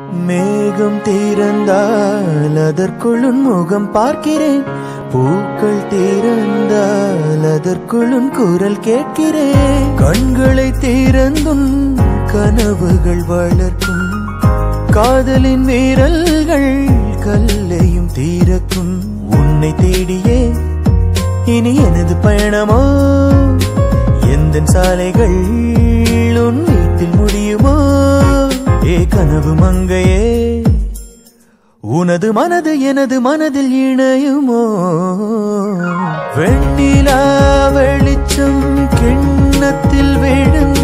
மேகம் தீரந்தால் அதற்குள் உன் முகம் பார்க்கிறேன் பூக்கள் தீரந்தால் அதற்குள் உன் குரல் கேட்கிறேன் கண்களை தீரந்தும் கனவுகள் வளர்க்கும் காதலின் வீரல்கள் கல்லையும் தீரக்கும் உன்னை தேடியே இனி எனது பயணமோ எந்த சாலைகள் உன் வீட்டில் முடியுமோ ஏ கனவு மங்கையே உனது மனது எனது மனதில் இணையுமோ வெண்ணிலா வெளிச்சம் கிண்ணத்தில் விழுந்த